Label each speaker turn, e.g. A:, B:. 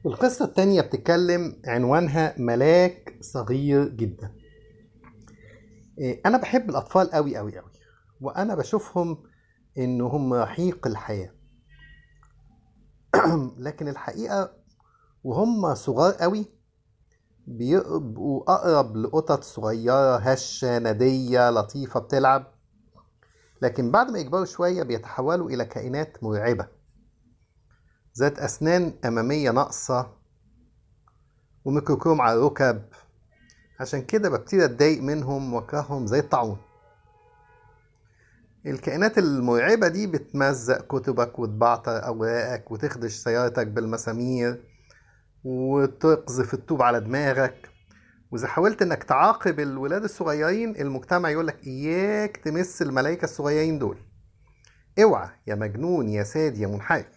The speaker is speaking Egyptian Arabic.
A: القصة التانية بتتكلم عنوانها ملاك صغير جدا إيه، أنا بحب الأطفال أوي أوي أوي وأنا بشوفهم إن هم رحيق الحياة لكن الحقيقة وهم صغار أوي بيبقوا أقرب لقطط صغيرة هشة ندية لطيفة بتلعب لكن بعد ما يكبروا شوية بيتحولوا إلى كائنات مرعبة ذات أسنان أمامية ناقصة وميكروكروم على الركب عشان كده ببتدي أتضايق منهم وأكرههم زي الطاعون الكائنات المرعبة دي بتمزق كتبك وتبعتر أوراقك وتخدش سيارتك بالمسامير وتقذف الطوب على دماغك وإذا حاولت إنك تعاقب الولاد الصغيرين المجتمع يقولك إياك تمس الملايكة الصغيرين دول اوعى يا مجنون يا ساد يا منحرف